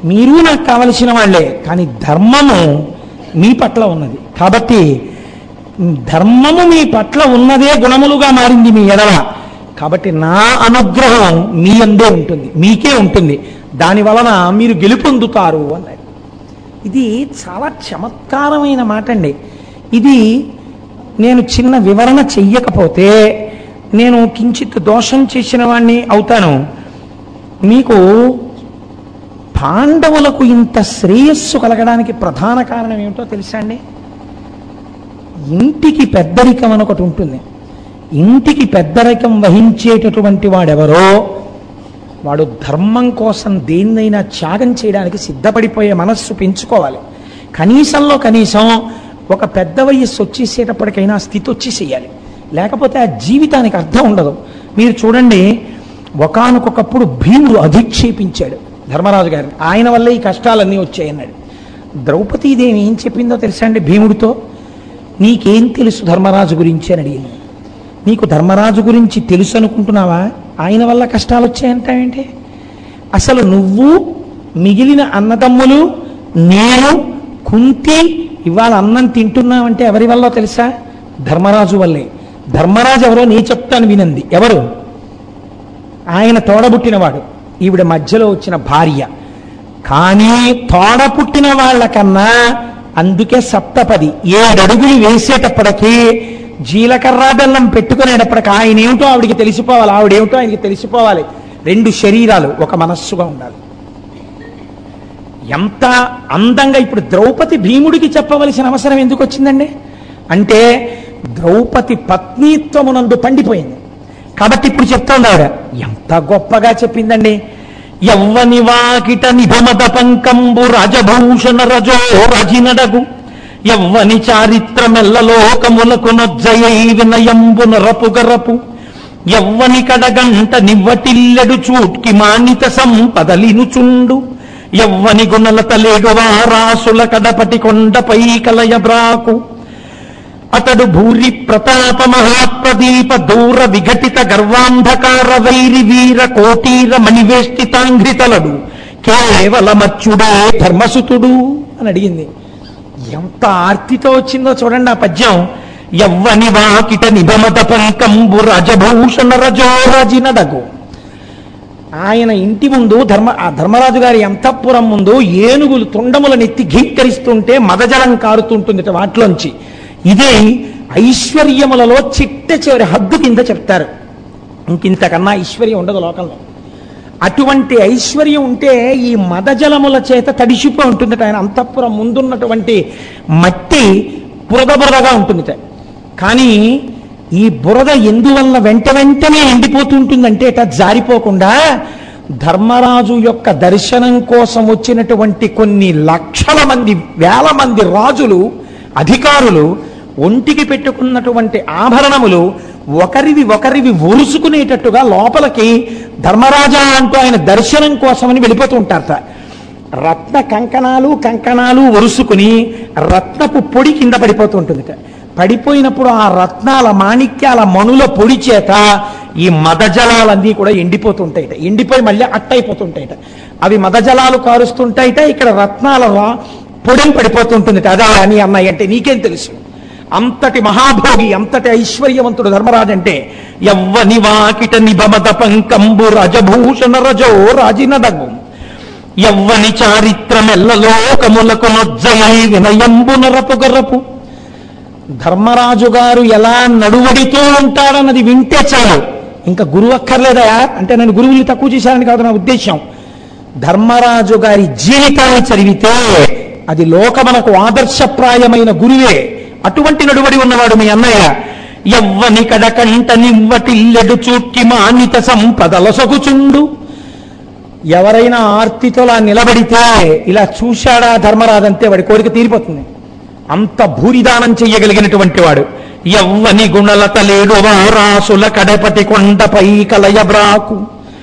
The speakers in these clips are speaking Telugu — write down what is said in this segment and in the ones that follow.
మీరు నాకు కావలసిన వాళ్ళే కానీ ధర్మము మీ పట్ల ఉన్నది కాబట్టి ధర్మము మీ పట్ల ఉన్నదే గుణములుగా మారింది మీ ఎడల కాబట్టి నా అనుగ్రహం మీ అందే ఉంటుంది మీకే ఉంటుంది దాని వలన మీరు గెలుపొందుతారు అన్నాడు ఇది చాలా చమత్కారమైన మాట అండి ఇది నేను చిన్న వివరణ చెయ్యకపోతే నేను కించిత్ దోషం చేసిన వాణ్ణి అవుతాను మీకు పాండవులకు ఇంత శ్రేయస్సు కలగడానికి ప్రధాన కారణం ఏమిటో తెలుసా అండి ఇంటికి పెద్దరికం అని ఒకటి ఉంటుంది ఇంటికి పెద్దరికం వహించేటటువంటి వాడెవరో వాడు ధర్మం కోసం దేన్నైనా త్యాగం చేయడానికి సిద్ధపడిపోయే మనస్సు పెంచుకోవాలి కనీసంలో కనీసం ఒక పెద్ద వయస్సు వచ్చేసేటప్పటికైనా ఆ స్థితి వచ్చేసేయాలి లేకపోతే ఆ జీవితానికి అర్థం ఉండదు మీరు చూడండి ఒకానొకప్పుడు భీముడు అధిక్షేపించాడు ధర్మరాజు గారిని ఆయన వల్ల ఈ కష్టాలన్నీ వచ్చాయన్నాడు ద్రౌపదీదేవి ఏం చెప్పిందో తెలుసా అండి భీముడితో నీకేం తెలుసు ధర్మరాజు గురించి అని అడిగింది నీకు ధర్మరాజు గురించి తెలుసు అనుకుంటున్నావా ఆయన వల్ల కష్టాలు వచ్చాయంటావేంటి అసలు నువ్వు మిగిలిన అన్నదమ్ములు నేను కుంతి ఇవాళ అన్నం తింటున్నావంటే ఎవరి వల్ల తెలుసా ధర్మరాజు వల్లే ధర్మరాజు ఎవరో నీ చెప్తాను వినంది ఎవరు ఆయన తోడబుట్టినవాడు ఈవిడ మధ్యలో వచ్చిన భార్య కానీ తోడ పుట్టిన వాళ్ళకన్నా అందుకే సప్తపది ఏడడుగులు వేసేటప్పటికీ జీలకర్ర బెల్లం పెట్టుకునేటప్పటికి ఆయన ఏమిటో ఆవిడికి తెలిసిపోవాలి ఆవిడేమిటో ఆయనకి తెలిసిపోవాలి రెండు శరీరాలు ఒక మనస్సుగా ఉండాలి ఎంత అందంగా ఇప్పుడు ద్రౌపది భీముడికి చెప్పవలసిన అవసరం ఎందుకు వచ్చిందండి అంటే ద్రౌపది పత్నీత్వమునందు పండిపోయింది కాబట్టి ఇప్పుడు చెప్తోంది ఆవిడ ఎంత గొప్పగా చెప్పిందండి ఎవ్వని వాకిట నిభమద పంకంబు రాజభూషణ రజో రజినడగు ఎవ్వని చారిత్రమెల్లలోకములకు నొజ్జయై వినయంబు నరపు గరపు ఎవ్వని కడగంట నివ్వటిల్లెడు చూట్కి మానిత సంపదలినుచుండు ఎవ్వని గుణలత లేడువా రాసుల కడపటి కొండపై కలయ బ్రాకు అతడు భూరి ప్రతాప మహాప్రదీప దూర విఘటిత గర్వాంధకార వైరి వీర కోటీర మణివేష్టితాంఘ్రితలడు కేవలమచ్చుడే ధర్మసుతుడు అని అడిగింది ఎంత ఆర్తితో వచ్చిందో చూడండి ఆ పద్యం ఎవ్వని వాకిట నిభమత పంకంబు రజభూషణ రజోరజినడగు ఆయన ఇంటి ముందు ధర్మ ఆ ధర్మరాజు గారి అంతఃపురం ముందు ఏనుగులు తొండములను ఎత్తి ఘీంకరిస్తుంటే మదజలం కారుతుంటుంది వాటిలోంచి ఇదే ఐశ్వర్యములలో చిట్ట చివరి హద్దు కింద చెప్తారు ఇంకింతకన్నా ఐశ్వర్యం ఉండదు లోకంలో అటువంటి ఐశ్వర్యం ఉంటే ఈ మదజలముల చేత తడిసిపో ఉంటుంది ఆయన అంతఃపురం ముందున్నటువంటి మట్టి బురద బురదగా ఉంటుంది కానీ ఈ బురద ఎందువల్ల వెంట వెంటనే ఎండిపోతుంటుందంటే ఇట జారిపోకుండా ధర్మరాజు యొక్క దర్శనం కోసం వచ్చినటువంటి కొన్ని లక్షల మంది వేల మంది రాజులు అధికారులు ఒంటికి పెట్టుకున్నటువంటి ఆభరణములు ఒకరివి ఒకరివి ఒరుసుకునేటట్టుగా లోపలికి ధర్మరాజా అంటూ ఆయన దర్శనం కోసమని వెళ్ళిపోతూ ఉంటారట రత్న కంకణాలు కంకణాలు ఒరుసుకుని రత్నపు పొడి కింద పడిపోతూ ఉంటుందిట పడిపోయినప్పుడు ఆ రత్నాల మాణిక్యాల మణుల పొడి చేత ఈ మదజలాలన్నీ కూడా ఎండిపోతుంటాయిట ఎండిపోయి మళ్ళీ అట్టయిపోతుంటాయిట అవి మదజలాలు కారుస్తుంటాయిట ఇక్కడ రత్నాల రా- పొడిం పడిపోతుంటుంది అదా అని అన్నాయి అంటే నీకేం తెలుసు అంతటి మహాభోగి అంతటి ఐశ్వర్యవంతుడు ధర్మరాజు అంటే ఎవ్వని వాకిట నిబమద పంకంబు రజభూషణ రజో రాజినడగు ఎవ్వని చారిత్రమెల్లలోకములకు నొజ్జమై వినయంబు నరపు గరపు ధర్మరాజు గారు ఎలా నడువడితో ఉంటాడన్నది వింటే చాలు ఇంకా గురువు అక్కర్లేదా అంటే నేను గురువుని తక్కువ చేశానని కాదు నా ఉద్దేశం ధర్మరాజు గారి జీవితాన్ని చదివితే అది లోకమనకు ఆదర్శప్రాయమైన గురువే అటువంటి నడువడి ఉన్నవాడు మీ అన్నయ్య ఎవ్వని కడకంట నివ్వటిల్లెడు చూట్టి మానిత సంపదల సొగుచుండు ఎవరైనా ఆర్తితోలా నిలబడితే ఇలా చూశాడా ధర్మరాజంతే వాడి కోరిక తీరిపోతుంది అంత భూరిదానం చెయ్యగలిగినటువంటి వాడు ఎవ్వని గుణలత లేడు వారాసుల కడపటి కొండపై కలయబ్రాకు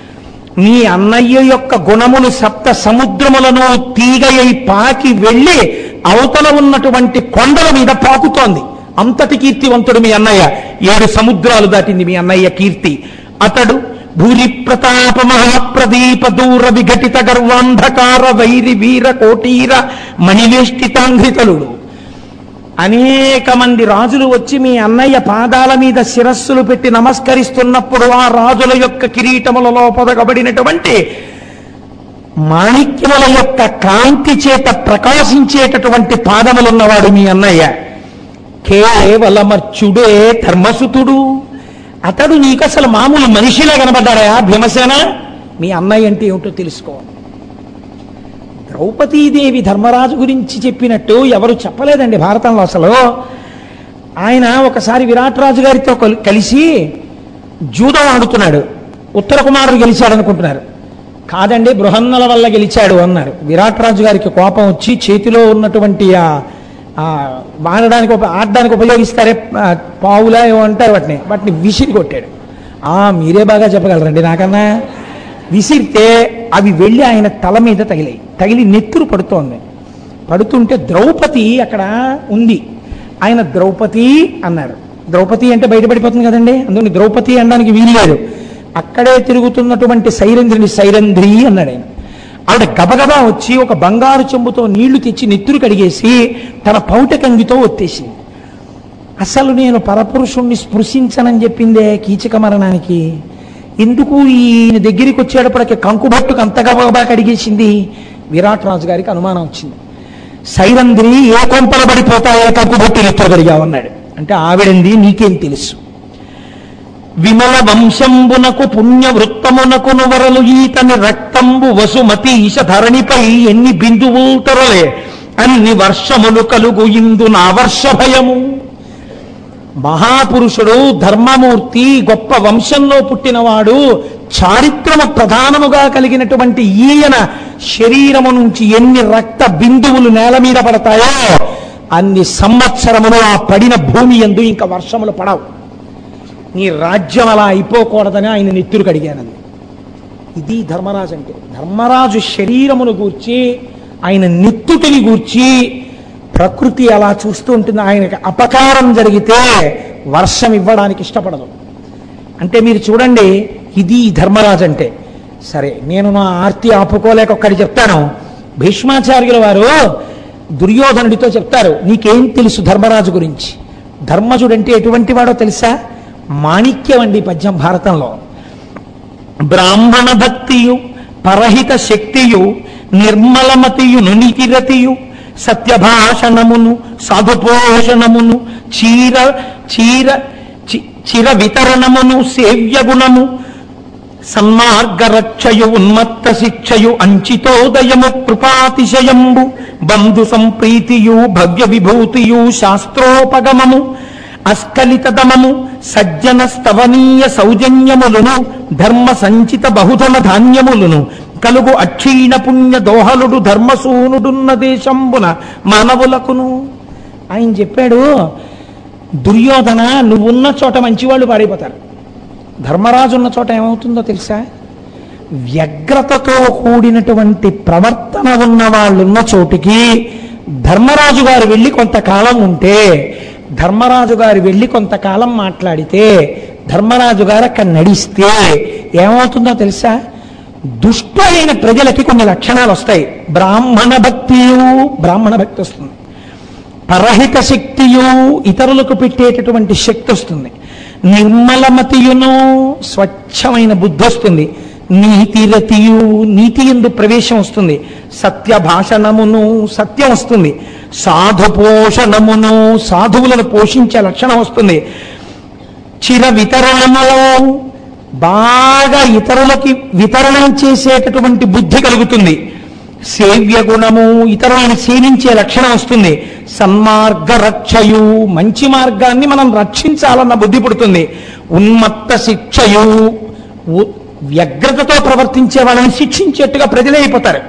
నీ అన్నయ్య యొక్క గుణములు సప్త సముద్రములను తీగయై పాకి వెళ్ళి అవతల ఉన్నటువంటి కొండల మీద పాకుతోంది అంతటి కీర్తివంతుడు మీ అన్నయ్య ఏడు సముద్రాలు దాటింది మీ అన్నయ్య కీర్తి అతడు భూరి ప్రతాప మహాప్రదీప దూర విఘటిత గర్వాంధకార వైరి వీర కోటీర మణివేష్టితాంఘ్రితలుడు అనేక మంది రాజులు వచ్చి మీ అన్నయ్య పాదాల మీద శిరస్సులు పెట్టి నమస్కరిస్తున్నప్పుడు ఆ రాజుల యొక్క కిరీటములలో పొదగబడినటువంటి మాణిక్యముల యొక్క కాంతి చేత ప్రకాశించేటటువంటి పాదములున్నవాడు మీ అన్నయ్య కేవలమర్చుడే ధర్మసుతుడు అతడు నీకు అసలు మామూలు మనిషిలా కనబడ్డాడా భీమసేన మీ అన్నయ్య అంటే ఏమిటో తెలుసుకో ద్రౌపదీదేవి ధర్మరాజు గురించి చెప్పినట్టు ఎవరు చెప్పలేదండి భారతంలో అసలు ఆయన ఒకసారి విరాట్ రాజు గారితో కల్- కలిసి జూదం ఆడుతున్నాడు ఉత్తర కుమారుడు గెలిచాడు అనుకుంటున్నారు కాదండి బృహన్నల వల్ల గెలిచాడు అన్నారు విరాట్ రాజు గారికి కోపం వచ్చి చేతిలో ఉన్నటువంటి ఆ ఆ వాడడానికి ఉప- ఆడడానికి ఉపయోగిస్తారే ఆ, పావులా ఏమో అంటారు వాటిని వాటిని విసిరి కొట్టాడు ఆ మీరే బాగా చెప్పగలరండి నాకన్నా విసిరితే అవి వెళ్ళి ఆయన తల మీద తగిలాయి తగిలి నెత్తురు పడుతోంది పడుతుంటే ద్రౌపది అక్కడ ఉంది ఆయన ద్రౌపది అన్నారు ద్రౌపది అంటే బయటపడిపోతుంది కదండి అందుకని ద్రౌపది అనడానికి వీలు లేదు అక్కడే తిరుగుతున్నటువంటి సైరంధ్రిని సైరంధ్రి అన్నాడు ఆయన ఆవిడ గబగబా వచ్చి ఒక బంగారు చెంబుతో నీళ్లు తెచ్చి నెత్తురు కడిగేసి తన పౌట కంగితో ఒత్తేసింది అసలు నేను పరపురుషుణ్ణి స్పృశించనని చెప్పిందే కీచక మరణానికి ఎందుకు ఈయన దగ్గరికి వచ్చేటప్పటికి కంకుబట్టుకు అంత గబగబా కడిగేసింది విరాట్ రాజు గారికి అనుమానం వచ్చింది సైరంధ్రి ఏ కొంపల పడిపోతాయో కంకుబట్టు నెత్తురు కడిగావన్నాడు అంటే ఆవిడంది నీకేం తెలుసు విమల వంశంబునకు పుణ్య వృత్తమునకును వరలు ఈతని రక్తంబు వసుమతి ఈశ ధరణిపై ఎన్ని బిందువులు తొరలే అన్ని వర్షములు కలుగు ఇందు నా వర్ష భయము మహాపురుషుడు ధర్మమూర్తి గొప్ప వంశంలో పుట్టినవాడు చారిత్రమ ప్రధానముగా కలిగినటువంటి ఈయన శరీరము నుంచి ఎన్ని రక్త బిందువులు నేల మీద పడతాయో అన్ని సంవత్సరములు ఆ పడిన భూమి ఎందు ఇంకా వర్షములు పడవు నీ రాజ్యం అలా అయిపోకూడదని ఆయన నెత్తురు కడిగానంది ఇది ధర్మరాజు అంటే ధర్మరాజు శరీరమును గూర్చి ఆయన నెత్తుటిని గూర్చి ప్రకృతి అలా చూస్తూ ఉంటుంది ఆయనకి అపకారం జరిగితే వర్షం ఇవ్వడానికి ఇష్టపడదు అంటే మీరు చూడండి ఇది ధర్మరాజు అంటే సరే నేను నా ఆర్తి ఆపుకోలేక ఒక్కటి చెప్తాను భీష్మాచార్యుల వారు దుర్యోధనుడితో చెప్తారు నీకేం తెలుసు ధర్మరాజు గురించి ధర్మజుడు అంటే ఎటువంటి వాడో తెలుసా మాణిక్యం అండి ఈ పద్యం భారతంలో బ్రాహ్మణ భక్తియు పరహిత శక్తియు నిర్మలమతియు నునికిరతియు సత్యభాషణమును సాధుపోషణమును చీర చీర చి- చిర వితరణమును సేవ్య గుణము సన్మార్గరక్షయు ఉన్మత్త శిక్షయు అంచితోదయము కృపాతిశయంబు బంధు సంప్రీతియు భవ్య విభూతియు శాస్త్రోపగమము అస్కలిత దమము సజ్జన స్తవనీయ సౌజన్యములను ధర్మ సంచిత బహుధన ధాన్యములను కలుగు అక్షీణ పుణ్య దోహలుడు ధర్మసూనుడున్న దేశంబున మానవులకును ఆయన చెప్పాడు దుర్యోధన నువ్వున్న చోట మంచివాళ్ళు పాడైపోతారు ధర్మరాజు ఉన్న చోట ఏమవుతుందో తెలుసా వ్యగ్రతతో కూడినటువంటి ప్రవర్తన ఉన్న వాళ్ళు ఉన్న చోటుకి ధర్మరాజు గారు వెళ్ళి కొంతకాలం ఉంటే ధర్మరాజు గారు వెళ్ళి కొంతకాలం మాట్లాడితే ధర్మరాజు గారు అక్కడ నడిస్తే ఏమవుతుందో తెలుసా దుష్టైన ప్రజలకి కొన్ని లక్షణాలు వస్తాయి బ్రాహ్మణ భక్తియు బ్రాహ్మణ భక్తి వస్తుంది పరహిత శక్తియు ఇతరులకు పెట్టేటటువంటి శక్తి వస్తుంది నిర్మలమతియును స్వచ్ఛమైన బుద్ధి వస్తుంది నీతిరతియు నీతి ఎందు ప్రవేశం వస్తుంది సత్య భాషణమును సత్యం వస్తుంది సాధు పోషణమును సాధువులను పోషించే లక్షణం వస్తుంది చిర వితరణములో బాగా ఇతరులకి వితరణం చేసేటటువంటి బుద్ధి కలుగుతుంది సేవ్య గుణము ఇతరులను సేవించే లక్షణం వస్తుంది సన్మార్గ రక్షయు మంచి మార్గాన్ని మనం రక్షించాలన్న బుద్ధి పుడుతుంది ఉన్మత్త శిక్షయు ఉ- వ్యగ్రతతో ప్రవర్తించే వాళ్ళని శిక్షించేట్టుగా ప్రజలే అయిపోతారు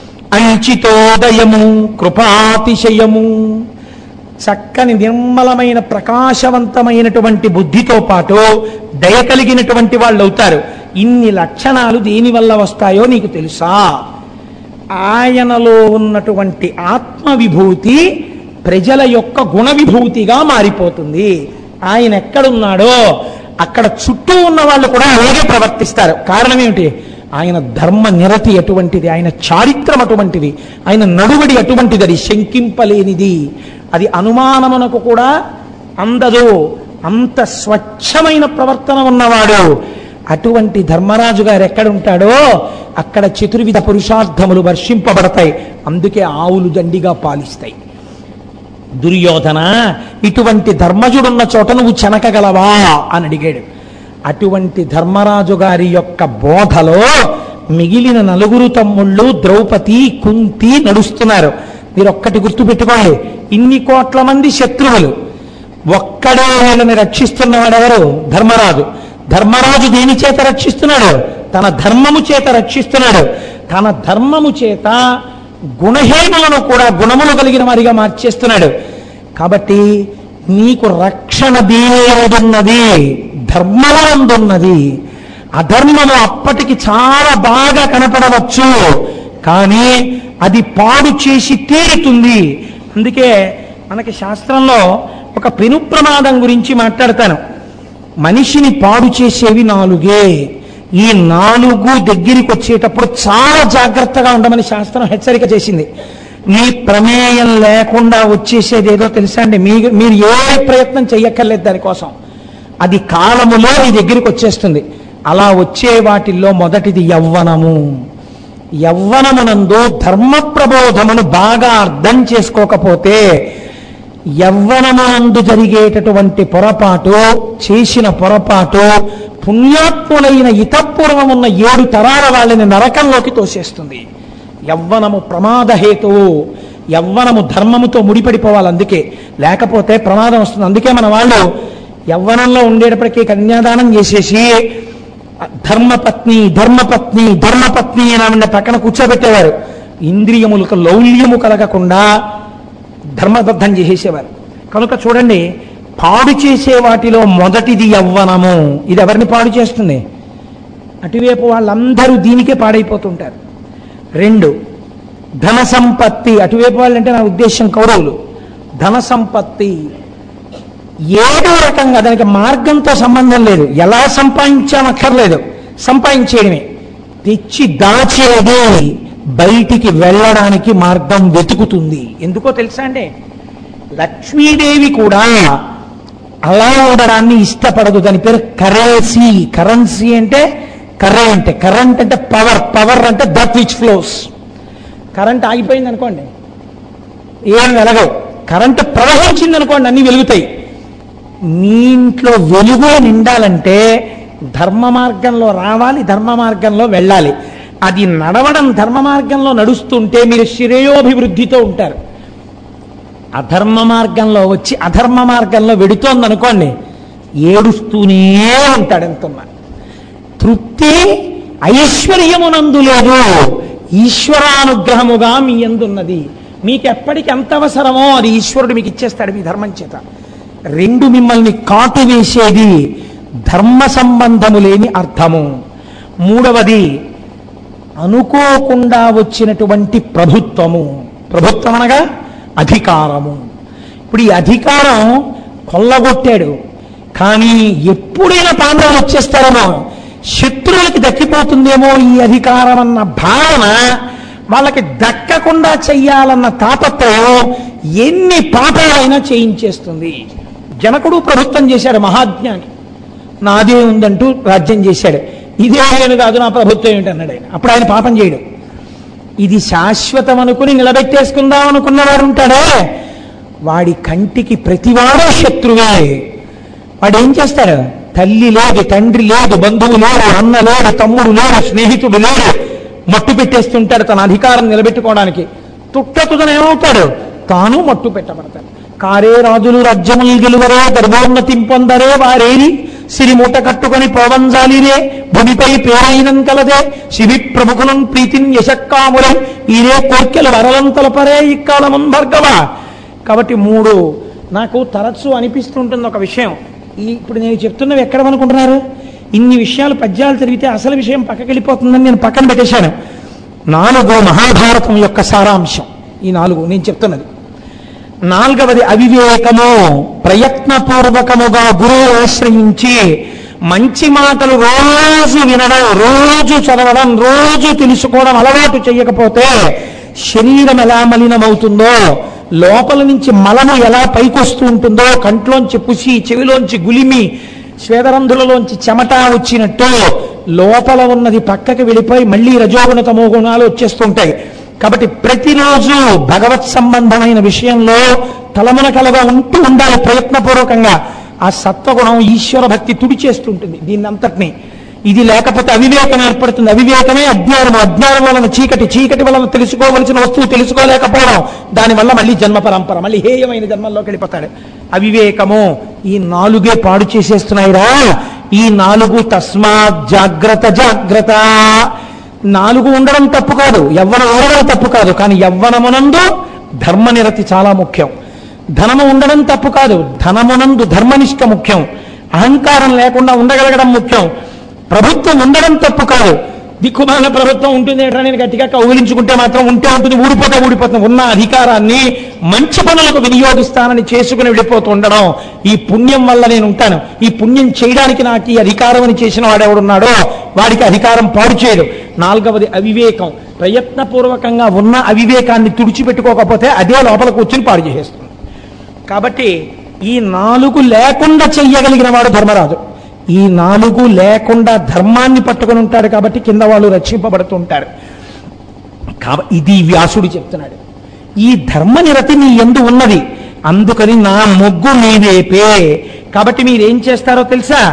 అంచితోదయము కృపాతిశయము చక్కని నిర్మలమైన ప్రకాశవంతమైనటువంటి బుద్ధితో పాటు దయ కలిగినటువంటి వాళ్ళు అవుతారు ఇన్ని లక్షణాలు దేని వల్ల వస్తాయో నీకు తెలుసా ఆయనలో ఉన్నటువంటి ఆత్మ విభూతి ప్రజల యొక్క గుణ విభూతిగా మారిపోతుంది ఆయన ఎక్కడున్నాడో అక్కడ చుట్టూ ఉన్న వాళ్ళు కూడా అలాగే ప్రవర్తిస్తారు కారణం ఏమిటి ఆయన ధర్మ నిరతి అటువంటిది ఆయన చారిత్రం అటువంటిది ఆయన నడువడి అటువంటిది అది శంకింపలేనిది అది అనుమానమునకు కూడా అందదు అంత స్వచ్ఛమైన ప్రవర్తన ఉన్నవాడు అటువంటి ధర్మరాజు గారు ఎక్కడుంటాడో అక్కడ చతుర్విధ పురుషార్థములు వర్షింపబడతాయి అందుకే ఆవులు దండిగా పాలిస్తాయి దుర్యోధన ఇటువంటి ధర్మజుడున్న చోట నువ్వు చెనకగలవా అని అడిగాడు అటువంటి ధర్మరాజు గారి యొక్క బోధలో మిగిలిన నలుగురు తమ్ముళ్ళు ద్రౌపది కుంతి నడుస్తున్నారు మీరు ఒక్కటి గుర్తుపెట్టుకోండి ఇన్ని కోట్ల మంది శత్రువులు ఒక్కడే వీళ్ళని రక్షిస్తున్నవాడెవరు ధర్మరాజు ధర్మరాజు దేని చేత రక్షిస్తున్నాడు తన ధర్మము చేత రక్షిస్తున్నాడు తన ధర్మము చేత గుణహీనులను కూడా గుణములు కలిగిన వారిగా మార్చేస్తున్నాడు కాబట్టి నీకు రక్షణ దేనిన్నది ధర్మలందున్నది అధర్మము అప్పటికి చాలా బాగా కనపడవచ్చు కానీ అది పాడు చేసి తీరుతుంది అందుకే మనకి శాస్త్రంలో ఒక పెను ప్రమాదం గురించి మాట్లాడతాను మనిషిని పాడు చేసేవి నాలుగే ఈ నాలుగు దగ్గరికి వచ్చేటప్పుడు చాలా జాగ్రత్తగా ఉండమని శాస్త్రం హెచ్చరిక చేసింది మీ ప్రమేయం లేకుండా వచ్చేసేది ఏదో తెలుసా అండి మీ మీరు ఏ ప్రయత్నం చెయ్యక్కర్లేదు దానికోసం అది కాలములో మీ దగ్గరికి వచ్చేస్తుంది అలా వచ్చే వాటిల్లో మొదటిది యవ్వనము యవ్వనమునందు ధర్మ ప్రబోధమును బాగా అర్థం చేసుకోకపోతే యవ్వనమునందు జరిగేటటువంటి పొరపాటు చేసిన పొరపాటు పుణ్యాత్ములైన ఇతపూర్వమున్న ఏడు తరాల వాళ్ళని నరకంలోకి తోసేస్తుంది యవ్వనము ప్రమాదహేతువు యవ్వనము ధర్మముతో ముడిపడిపోవాలి అందుకే లేకపోతే ప్రమాదం వస్తుంది అందుకే మన వాళ్ళు యవ్వనంలో ఉండేటప్పటికీ కన్యాదానం చేసేసి ధర్మపత్ని ధర్మపత్ని ధర్మపత్ని అని ఆవిడ పక్కన కూర్చోబెట్టేవారు ఇంద్రియములకు లౌల్యము కలగకుండా ధర్మబద్ధం చేసేసేవారు కనుక చూడండి పాడు చేసే వాటిలో మొదటిది యవ్వనము ఇది ఎవరిని పాడు చేస్తుంది అటువైపు వాళ్ళందరూ దీనికే పాడైపోతుంటారు రెండు ధన సంపత్తి అటువైపు వాళ్ళంటే నా ఉద్దేశం కౌరవులు ధన సంపత్తి ఏదో రకంగా దానికి మార్గంతో సంబంధం లేదు ఎలా సంపాదించామక్కర్లేదు సంపాదించేయడమే తెచ్చి దాచేది బయటికి వెళ్ళడానికి మార్గం వెతుకుతుంది ఎందుకో తెలుసా అండి లక్ష్మీదేవి కూడా అలా ఉండడాన్ని ఇష్టపడదు దాని పేరు కరెన్సీ కరెన్సీ అంటే కరెంట్ కరెంట్ అంటే పవర్ పవర్ అంటే దట్ విచ్ ఫ్లోస్ కరెంట్ ఆగిపోయింది అనుకోండి ఏం వెలగవు కరెంట్ ప్రవహించింది అనుకోండి అన్ని వెలుగుతాయి మీ ఇంట్లో వెలుగు నిండాలంటే ధర్మ మార్గంలో రావాలి ధర్మ మార్గంలో వెళ్ళాలి అది నడవడం ధర్మ మార్గంలో నడుస్తుంటే మీరు శ్రేయోభివృద్ధితో ఉంటారు అధర్మ మార్గంలో వచ్చి అధర్మ మార్గంలో వెడుతోంది అనుకోండి ఏడుస్తూనే ఉంటాడు ఎంతున్నా తృప్తి ఐశ్వర్యమునందు లేదు ఈశ్వరానుగ్రహముగా మీ ఎందున్నది మీకు ఎప్పటికి ఎంత అవసరమో అది ఈశ్వరుడు మీకు ఇచ్చేస్తాడు మీ ధర్మం చేత రెండు మిమ్మల్ని కాటు వేసేది ధర్మ సంబంధము లేని అర్థము మూడవది అనుకోకుండా వచ్చినటువంటి ప్రభుత్వము ప్రభుత్వం అనగా అధికారము ఇప్పుడు ఈ అధికారం కొల్లగొట్టాడు కానీ ఎప్పుడైనా పాండవులు వచ్చేస్తారేమో శత్రువులకి దక్కిపోతుందేమో ఈ అధికారం అన్న భావన వాళ్ళకి దక్కకుండా చెయ్యాలన్న తాపత్రయం ఎన్ని పాపాలైనా చేయించేస్తుంది జనకుడు ప్రభుత్వం చేశాడు మహాజ్ఞాని నాదే ఉందంటూ రాజ్యం చేశాడు ఇదే నేను కాదు నా ప్రభుత్వం ఏంటన్నాడు ఆయన అప్పుడు ఆయన పాపం చేయడు ఇది శాశ్వతం అనుకుని నిలబెట్టేసుకుందాం అనుకున్నవాడు ఉంటాడే వాడి కంటికి ప్రతివాడు శత్రువే వాడు ఏం చేస్తాడు తల్లి లేదు తండ్రి లేదు బంధువు లేడు అన్న లేడు తమ్ముడు లేడు స్నేహితుడు లేడు మట్టు పెట్టేస్తుంటాడు తన అధికారం నిలబెట్టుకోవడానికి తుట్టతుదన ఏమవుతాడు తాను మట్టు పెట్టబడతాడు కారే రాజులు రాజ్యములు గెలువరే గర్భోన్నతి పొందరే వారేరి సిరి మూట కట్టుకొని పోవంజాలిరే భూమిపై పేరైనం కలదే శివి ప్రముఖులం ప్రీతిన్ యశక్కాములం ఈరే కోర్కెల వరలం తలపరే ఇక్కాలమన్ భర్గవ కాబట్టి మూడు నాకు తరచు అనిపిస్తుంటుంది ఒక విషయం ఈ ఇప్పుడు నేను చెప్తున్నవి ఎక్కడ అనుకుంటున్నారు ఇన్ని విషయాలు పద్యాలు చదివితే అసలు విషయం పక్కకి వెళ్ళిపోతుందని నేను పక్కన పెట్టేశాను నాలుగు మహాభారతం యొక్క సారాంశం ఈ నాలుగు నేను చెప్తున్నది నాలుగవది అవివేకము ప్రయత్నపూర్వకముగా గురువు ఆశ్రయించి మంచి మాటలు రోజు వినడం రోజు చదవడం రోజు తెలుసుకోవడం అలవాటు చేయకపోతే శరీరం ఎలా మలినమవుతుందో లోపల నుంచి మలము ఎలా పైకొస్తూ ఉంటుందో కంట్లోంచి పుసి చెవిలోంచి గులిమి స్వేదరంధ్రులలోంచి చెమట వచ్చినట్టు లోపల ఉన్నది పక్కకి వెళ్ళిపోయి మళ్ళీ రజోగుణ తమో గుణాలు వచ్చేస్తుంటాయి కాబట్టి ప్రతిరోజు భగవత్ సంబంధమైన విషయంలో తలమునకలుగా ఉంటూ ఉండాలి ప్రయత్నపూర్వకంగా ఆ సత్వగుణం ఈశ్వర భక్తి తుడిచేస్తుంటుంది దీన్ని అంతటిని ఇది లేకపోతే అవివేకం ఏర్పడుతుంది అవివేకమే అజ్ఞానం అజ్ఞానం వలన చీకటి చీకటి వలన తెలుసుకోవలసిన వస్తువు తెలుసుకోలేకపోవడం దానివల్ల మళ్ళీ జన్మ పరంపర మళ్ళీ హేయమైన జన్మల్లోకి వెళ్ళిపోతాడు అవివేకము ఈ నాలుగే పాడు చేసేస్తున్నాయిరా ఈ నాలుగు తస్మాత్ జాగ్రత్త జాగ్రత్త నాలుగు ఉండడం తప్పు కాదు యవ్వనం ఉండడం తప్పు కాదు కానీ యవ్వనమునందు ధర్మనిరతి చాలా ముఖ్యం ధనము ఉండడం తప్పు కాదు ధనమునందు ధర్మనిష్ట ముఖ్యం అహంకారం లేకుండా ఉండగలగడం ముఖ్యం ప్రభుత్వం ఉండడం తప్పు కాదు దిక్కుమాల ప్రభుత్వం ఉంటుంది ఏంటో నేను గట్టిగా కౌగిలించుకుంటే మాత్రం ఉంటే ఉంటుంది ఊడిపోతే ఊడిపోతుంది ఉన్న అధికారాన్ని మంచి పనులకు వినియోగిస్తానని చేసుకుని వెళ్ళిపోతూ ఉండడం ఈ పుణ్యం వల్ల నేను ఉంటాను ఈ పుణ్యం చేయడానికి నాకు ఈ అధికారం అని చేసిన వాడెవడున్నాడో వాడికి అధికారం పాడు చేయడు నాలుగవది అవివేకం ప్రయత్నపూర్వకంగా ఉన్న అవివేకాన్ని తుడిచిపెట్టుకోకపోతే అదే లోపల కూర్చుని పాడు చేసేస్తుంది కాబట్టి ఈ నాలుగు లేకుండా చెయ్యగలిగిన వాడు ధర్మరాజు ఈ నాలుగు లేకుండా ధర్మాన్ని పట్టుకొని ఉంటాడు కాబట్టి కింద వాళ్ళు రక్షింపబడుతుంటారు కాబ ఇది వ్యాసుడు చెప్తున్నాడు ఈ ధర్మనిరతి నీ ఎందు ఉన్నది అందుకని నా మొగ్గు నీ వైపే కాబట్టి మీరేం చేస్తారో తెలుసా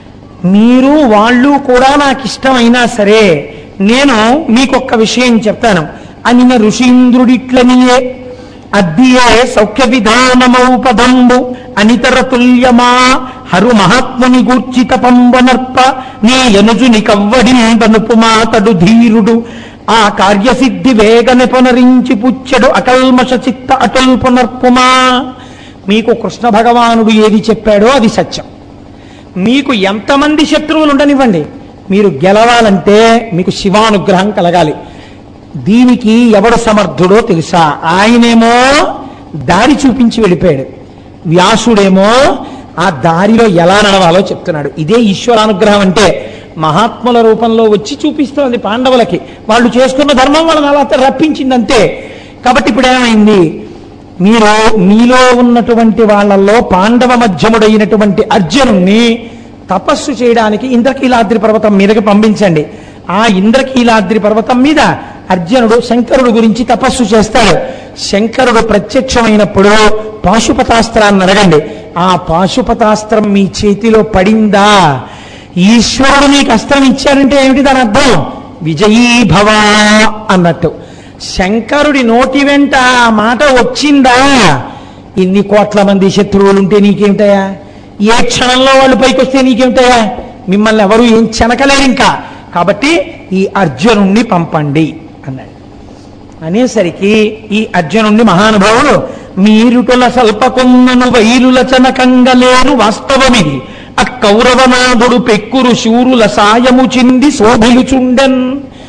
మీరు వాళ్ళు కూడా నాకు ఇష్టమైనా సరే నేను మీకొక్క విషయం చెప్తాను అనిన ఋషీంద్రుడిట్లనియే అద్దియే సౌఖ్య విధానమౌపదంబు అనితర తుల్యమా హరు మహాత్ముని గూర్చిత పంబనర్ప నీ ఎనుజుని కవ్వడిందనుపు మాతడు ధీరుడు ఆ కార్యసిద్ధి వేగన పునరించి పుచ్చడు అకల్మష చిత్త అటుల్ పునర్పుమా మీకు కృష్ణ భగవానుడు ఏది చెప్పాడో అది సత్యం మీకు ఎంతమంది శత్రువులు ఉండనివ్వండి మీరు గెలవాలంటే మీకు శివానుగ్రహం కలగాలి దీనికి ఎవడు సమర్థుడో తెలుసా ఆయనేమో దారి చూపించి వెళ్ళిపోయాడు వ్యాసుడేమో ఆ దారిలో ఎలా నడవాలో చెప్తున్నాడు ఇదే ఈశ్వరానుగ్రహం అంటే మహాత్ముల రూపంలో వచ్చి చూపిస్తోంది పాండవులకి వాళ్ళు చేసుకున్న ధర్మం వాళ్ళని అలా రప్పించింది అంతే కాబట్టి ఇప్పుడు ఏమైంది మీరు మీలో ఉన్నటువంటి వాళ్ళల్లో పాండవ మధ్యముడైనటువంటి అర్జునుణ్ణి తపస్సు చేయడానికి ఇంద్రకీలాద్రి పర్వతం మీదకి పంపించండి ఆ ఇంద్రకీలాద్రి పర్వతం మీద అర్జునుడు శంకరుడు గురించి తపస్సు చేస్తాడు శంకరుడు ప్రత్యక్షమైనప్పుడు పాశుపతాస్త్రాన్ని అడగండి ఆ పాశుపతాస్త్రం మీ చేతిలో పడిందా ఈశ్వరుడు మీకు అస్త్రం ఇచ్చాడంటే ఏమిటి దాని అర్థం విజయీ భవ అన్నట్టు శంకరుడి నోటి వెంట ఆ మాట వచ్చిందా ఇన్ని కోట్ల మంది శత్రువులు ఉంటే నీకేమిటయా ఏ క్షణంలో వాళ్ళు పైకి వస్తే నీకేమిటయా మిమ్మల్ని ఎవరు ఏం చెనకలేరు ఇంకా కాబట్టి ఈ అర్జునుణ్ణి పంపండి అన్నాడు అనేసరికి ఈ అర్జునుణ్ణి మహానుభావుడు మీరుటుల సల్పకున్నను వైరుల చనకంగలేరు వాస్తవమిది ఆ కౌరవనాథుడు పెక్కురు శూరుల సాయము చింది శోభిలుచుండెన్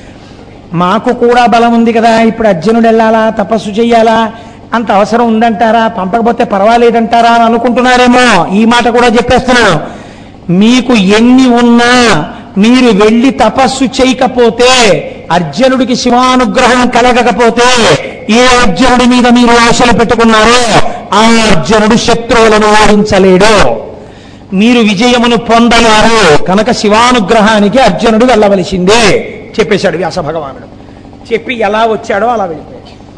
మాకు కూడా బలం ఉంది కదా ఇప్పుడు అర్జునుడు వెళ్ళాలా తపస్సు చెయ్యాలా అంత అవసరం ఉందంటారా పంపకపోతే పర్వాలేదంటారా అని అనుకుంటున్నారేమో ఈ మాట కూడా చెప్పేస్తున్నాను మీకు ఎన్ని ఉన్నా మీరు వెళ్ళి తపస్సు చేయకపోతే అర్జునుడికి శివానుగ్రహం కలగకపోతే ఏ అర్జునుడి మీద మీరు ఆశలు పెట్టుకున్నారో ఆ అర్జునుడు శత్రువులను ఓడించలేడు మీరు విజయమును పొందలేరు కనుక శివానుగ్రహానికి అర్జునుడు వెళ్ళవలసిందే చెప్పేశాడు వ్యాస భగవానుడు చెప్పి ఎలా వచ్చాడో అలా వెళ్ళిపోయాడు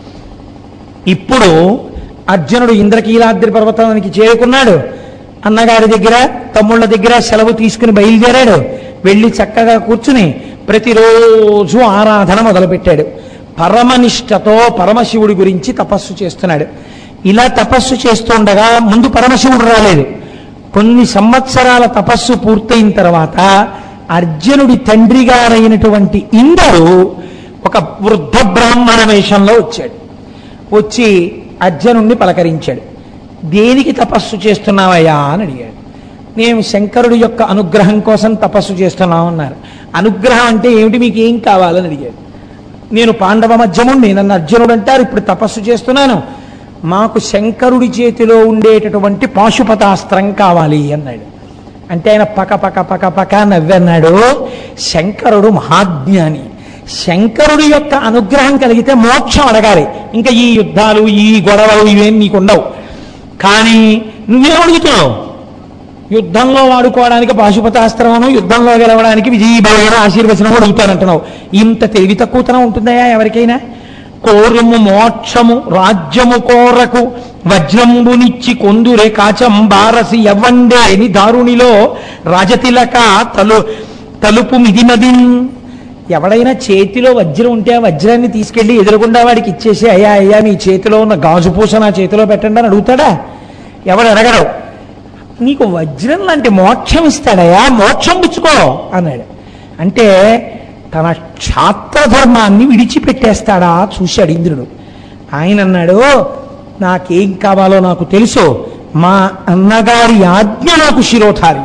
ఇప్పుడు అర్జునుడు ఇంద్రకీలాద్రి పర్వతానికి చేరుకున్నాడు అన్నగారి దగ్గర తమ్ముళ్ళ దగ్గర సెలవు తీసుకుని బయలుదేరాడు వెళ్ళి చక్కగా కూర్చుని ప్రతిరోజు ఆరాధన మొదలుపెట్టాడు పరమనిష్టతో పరమశివుడి గురించి తపస్సు చేస్తున్నాడు ఇలా తపస్సు చేస్తుండగా ముందు పరమశివుడు రాలేదు కొన్ని సంవత్సరాల తపస్సు పూర్తయిన తర్వాత అర్జునుడి తండ్రి గారైనటువంటి ఇంద్రుడు ఒక వృద్ధ బ్రాహ్మణ వేషంలో వచ్చాడు వచ్చి అర్జునుణ్ణి పలకరించాడు దేనికి తపస్సు చేస్తున్నావయ్యా అని అడిగాడు మేము శంకరుడి యొక్క అనుగ్రహం కోసం తపస్సు చేస్తున్నాం అన్నారు అనుగ్రహం అంటే ఏమిటి మీకు ఏం కావాలని అడిగాడు నేను పాండవ మధ్యముండి నన్ను అర్జునుడు అంటారు ఇప్పుడు తపస్సు చేస్తున్నాను మాకు శంకరుడి చేతిలో ఉండేటటువంటి పాశుపతాస్త్రం కావాలి అన్నాడు అంటే ఆయన పక పక పక పక నవ్వన్నాడు శంకరుడు మహాజ్ఞాని శంకరుడి యొక్క అనుగ్రహం కలిగితే మోక్షం అడగాలి ఇంకా ఈ యుద్ధాలు ఈ గొడవలు ఇవేం నీకు ఉండవు కానీ నువ్వేం అడుగుతున్నావు యుద్ధంలో వాడుకోవడానికి పాశుపతాస్త్రమును యుద్ధంలో గెలవడానికి విజయీభావన ఆశీర్వచనం అడుగుతానంటున్నావు ఇంత తెలివి తక్కువతనం ఉంటుందయా ఎవరికైనా కోరుము మోక్షము రాజ్యము కోరకు వజ్రంబునిచ్చి కొందురే కాచం బారసి ఎవ్వండే అని దారుణిలో రాజతిలక తలు తలుపు మిదినదిన్ ఎవడైనా చేతిలో వజ్రం ఉంటే ఆ వజ్రాన్ని తీసుకెళ్లి ఎదురుగుండా వాడికి ఇచ్చేసి అయ్యా అయ్యా మీ చేతిలో ఉన్న గాజు పూస నా చేతిలో పెట్టండి అని అడుగుతాడా ఎవడు అడగడు నీకు వజ్రం లాంటి మోక్షం ఇస్తాడయా మోక్షం పుచ్చుకో అన్నాడు అంటే తన క్షాత్రధర్మాన్ని విడిచిపెట్టేస్తాడా చూశాడు ఇంద్రుడు ఆయన అన్నాడు నాకేం కావాలో నాకు తెలుసు మా అన్నగారి ఆజ్ఞ నాకు శిరోధార్యం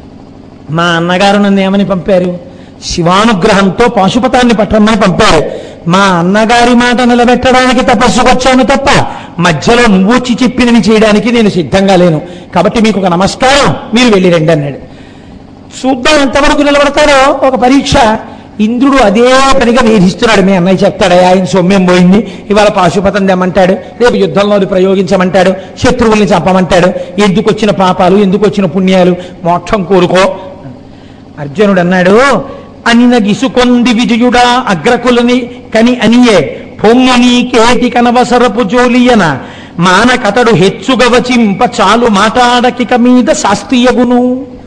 మా అన్నగారు నన్ను ఏమని పంపారు శివానుగ్రహంతో పాశుపతాన్ని పట్టమని పంపారు మా అన్నగారి మాట నిలబెట్టడానికి తపస్సుకు వచ్చాను తప్ప మధ్యలో నువ్వు వచ్చి చెప్పినవి చేయడానికి నేను సిద్ధంగా లేను కాబట్టి మీకు ఒక నమస్కారం మీరు వెళ్ళి రండి అన్నాడు చూద్దాం ఎంతవరకు నిలబడతారో ఒక పరీక్ష ఇంద్రుడు అదే పనిగా వేధిస్తున్నాడు మీ అన్నయ్య చెప్తాడు ఆయన సొమ్యం పోయింది ఇవాళ పాశుపతం తెమ్మంటాడు రేపు యుద్ధంలో అది ప్రయోగించమంటాడు శత్రువుల్ని చంపమంటాడు ఎందుకు వచ్చిన పాపాలు ఎందుకు వచ్చిన పుణ్యాలు మోక్షం కోరుకో అర్జునుడు అన్నాడు అనిన గిసుకొంది విజయుడా అగ్రకులని కని అనియే పొంగుని కేటి కనవసరపు జోలియన మానకతడు హెచ్చుగ వచింప చాలు మాటాడకిక మీద శాస్త్రీయగును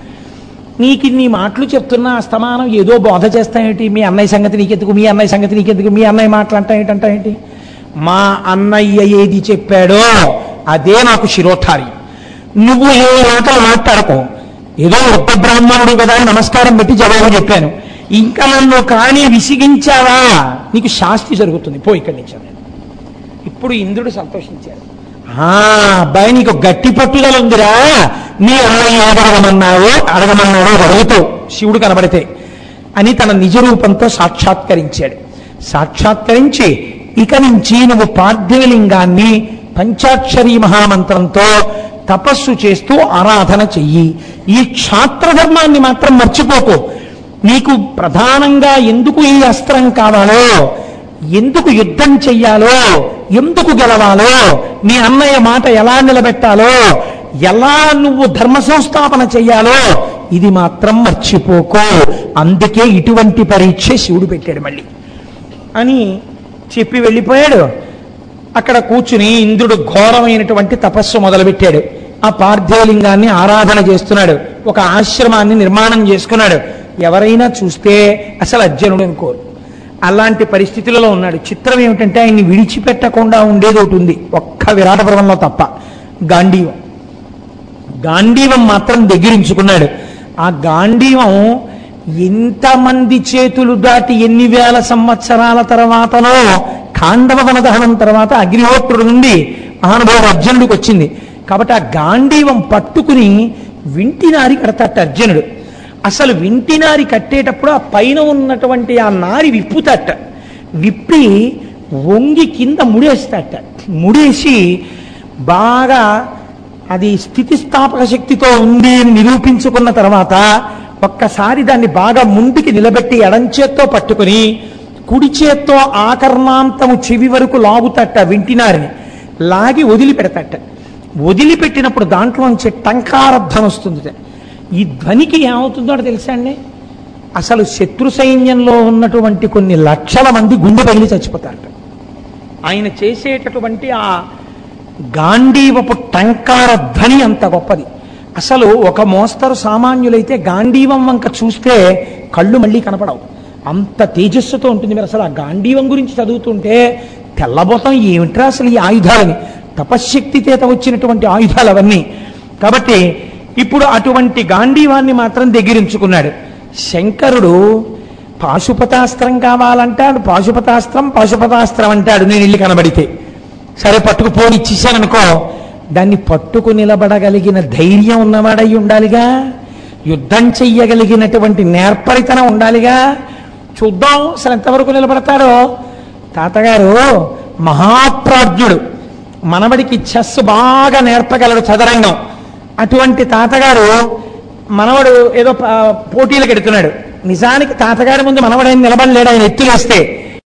నీకు నీ మాటలు చెప్తున్నా అస్తమానం ఏదో బోధ చేస్తాయేంటి మీ అన్నయ్య సంగతి నీకెందుకు మీ అన్నయ్య సంగతి నీకెందుకు మీ అన్నయ్య మాటలు అంటా ఏంటి మా అన్నయ్య ఏది చెప్పాడో అదే నాకు శిరోధారి నువ్వు ఏ మాటలు మాట్లాడకు ఏదో ఒక్క బ్రాహ్మణుడు కదా అని నమస్కారం పెట్టి జవాబు చెప్పాను ఇంకా నన్ను కానీ విసిగించావా నీకు శాస్తి జరుగుతుంది పో ఇక్కడి నుంచి అన్నాడు. ఇప్పుడు ఇంద్రుడు సంతోషించాడు ఆ అబ్బాయి నీకు గట్టి పట్టుదల ఉందిరా నీ అన్నయ్య అడగమన్నావు అడగమన్నాడు అడుగుతావు శివుడు కనబడితే అని తన నిజ రూపంతో సాక్షాత్కరించాడు సాక్షాత్కరించి ఇక నుంచి నువ్వు పార్థివలింగాన్ని పంచాక్షరీ మహామంత్రంతో తపస్సు చేస్తూ ఆరాధన చెయ్యి ఈ క్షాత్రధర్మాన్ని మాత్రం మర్చిపోకు నీకు ప్రధానంగా ఎందుకు ఈ అస్త్రం కావాలో ఎందుకు యుద్ధం చెయ్యాలో ఎందుకు గెలవాలో నీ అన్నయ్య మాట ఎలా నిలబెట్టాలో ఎలా నువ్వు ధర్మ సంస్థాపన చెయ్యాలో ఇది మాత్రం మర్చిపోకో అందుకే ఇటువంటి పరీక్ష శివుడు పెట్టాడు మళ్ళీ అని చెప్పి వెళ్ళిపోయాడు అక్కడ కూర్చుని ఇంద్రుడు ఘోరమైనటువంటి తపస్సు మొదలుపెట్టాడు ఆ పార్థివలింగాన్ని ఆరాధన చేస్తున్నాడు ఒక ఆశ్రమాన్ని నిర్మాణం చేసుకున్నాడు ఎవరైనా చూస్తే అసలు అర్జునుడు అనుకోరు అలాంటి పరిస్థితులలో ఉన్నాడు చిత్రం ఏమిటంటే ఆయన్ని విడిచిపెట్టకుండా ఉండేది ఒకటి ఉంది ఒక్క విరాట పర్వంలో తప్ప గాంధీవం గాంధీవం మాత్రం దగ్గరించుకున్నాడు ఆ గాంధీవం ఎంతమంది చేతులు దాటి ఎన్ని వేల సంవత్సరాల తర్వాతనో ఖాండవ వనదహనం తర్వాత అగ్నిహోత్రుడు నుండి మహానుభావుడు అర్జునుడికి వచ్చింది కాబట్టి ఆ గాంధీవం పట్టుకుని వింటినారి కడతట అర్జునుడు అసలు వింటినారి కట్టేటప్పుడు ఆ పైన ఉన్నటువంటి ఆ నారి విప్పుతట విప్పి వంగి కింద ముడేస్తట ముడేసి బాగా అది స్థితిస్థాపక శక్తితో ఉంది అని నిరూపించుకున్న తర్వాత ఒక్కసారి దాన్ని బాగా ముందుకి నిలబెట్టి ఎడంచేత్తో పట్టుకుని కుడి చేత్తో ఆకర్ణాంతము చెవి వరకు లాగుతట్ట వింటినారిని లాగి వదిలిపెడతట వదిలిపెట్టినప్పుడు దాంట్లోంచి టంకార ధ్వని వస్తుంది ఈ ధ్వనికి ఏమవుతుందో తెలుసా అండి అసలు శత్రు సైన్యంలో ఉన్నటువంటి కొన్ని లక్షల మంది గుండె పగిలి చచ్చిపోతారట ఆయన చేసేటటువంటి ఆ గాంధీవపు టంకార ధ్వని అంత గొప్పది అసలు ఒక మోస్తరు సామాన్యులైతే గాంధీవం వంక చూస్తే కళ్ళు మళ్ళీ కనపడవు అంత తేజస్సుతో ఉంటుంది మీరు అసలు ఆ గాంధీవం గురించి చదువుతుంటే తెల్లబోతం ఏమిట్రా అసలు ఈ ఆయుధాలని తపశ్శక్తి చేత వచ్చినటువంటి ఆయుధాలు అవన్నీ కాబట్టి ఇప్పుడు అటువంటి గాంధీవాన్ని మాత్రం దగ్గరించుకున్నాడు శంకరుడు పాశుపతాస్త్రం కావాలంటాడు పాశుపతాస్త్రం పాశుపతాస్త్రం అంటాడు నేను ఇల్లు కనబడితే సరే పట్టుకుపోని ఇచ్చేసాననుకో దాన్ని పట్టుకు నిలబడగలిగిన ధైర్యం ఉన్నవాడై ఉండాలిగా యుద్ధం చెయ్యగలిగినటువంటి నేర్పరితనం ఉండాలిగా చూద్దాం అసలు ఎంతవరకు నిలబడతాడో తాతగారు మహాప్రాజ్ఞుడు మనవడికి చెస్ బాగా నేర్పగలడు చదరంగం అటువంటి తాతగారు మనవడు ఏదో ప- పోటీలకు ఎడుతున్నాడు నిజానికి తాతగారి ముందు మనవడైన నిలబడలేడు ఆయన ఎత్తులేస్తే